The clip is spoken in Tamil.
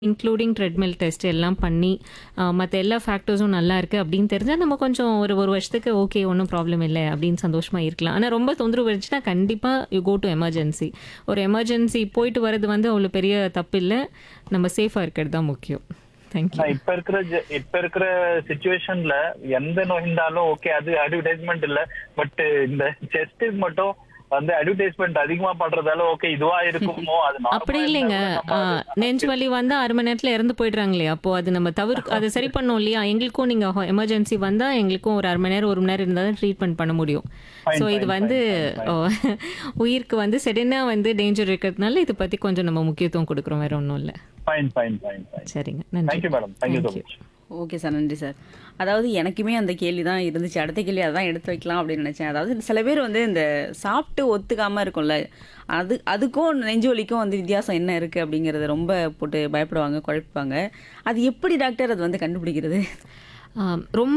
இன்க்ளூடிங் ட்ரெட்மில் டெஸ்ட் எல்லாம் பண்ணி மற்ற எல்லா ஃபேக்டர்ஸும் நல்லா இருக்குது அப்படின்னு தெரிஞ்சால் நம்ம கொஞ்சம் ஒரு ஒரு வருஷத்துக்கு ஓகே ஒன்றும் ப்ராப்ளம் இல்லை அப்படின்னு சந்தோஷமாக இருக்கலாம் ஆனால் ரொம்ப தொந்தரவு இருந்துச்சுன்னா கண்டிப்பாக யூ கோ டு எமர்ஜென்சி ஒரு எமர்ஜென்சி போயிட்டு வர்றது வந்து அவ்வளோ பெரிய தப்பு இல்லை நம்ம சேஃபாக இருக்கிறது தான் முக்கியம் தேங்க்யூ நான் இப்ப இருக்கிற ஜ- இப்ப இருக்கிற சுச்சுவேஷன்ல எந்த நோய் இருந்தாலும் ஓகே அது அட்வர்டைஸ்மெண்ட் இல்ல பட் இந்த செஸ்ட்டுக்கு மட்டும் வந்து அட்வர்டைஸ்மெண்ட் அதிகமா பண்றதால ஓகே இதுவா இருக்குமோ அது normal அப்படி இருந்தா இல்லைங்க கூட நம்ம ஆ, அது- நெஞ்சு வலி வந்து அரை மணி நேரத்தில் இறந்து போயிடுறாங்க இல்லையா அப்போ அது நம்ம தவிர அதை சரி பண்ணோம் இல்லையா எங்களுக்கும் நீங்கள் எமர்ஜென்சி வந்தால் எங்களுக்கும் ஒரு அரை மணி நேரம் ஒரு மணி நேரம் இருந்தால் தான் ட்ரீட்மெண்ட் பண்ண முடியும் Fine, ஸோ இது fine, வந்து fine, ஓ, உயிருக்கு வந்து செடனாக வந்து டேஞ்சர் இருக்கிறதுனால இதை பற்றி கொஞ்சம் நம்ம முக்கியத்துவம் கொடுக்குறோம் வேற ஒன்றும் இல்லை ஃபைன் ஃபைன் ஃபைன் ஃபைன் சரிங்க நன்றி thank you madam thank you so Thank you. Much okay sir நன்றி சார் அதாவது எனக்குமே அந்த கேள்வி தான் இருந்துச்சு அடுத்த கேள்வி அதான் எடுத்து வைக்கலாம் அப்படின்னு நினச்சேன் அதாவது சில பேர் வந்து இந்த சாப்பிட்டு ஒத்துக்காமல் இருக்கும்ல அது அதுக்கும் நெஞ்சு வலிக்கும் வந்து வித்தியாசம் என்ன இருக்குது அப்படிங்கிறத ரொம்ப போட்டு பயப்படுவாங்க குழப்பிப்பாங்க அது எப்படி டாக்டர் அது வந்து கண்டுபிடிக்கிறது ஆம், ரொம்ப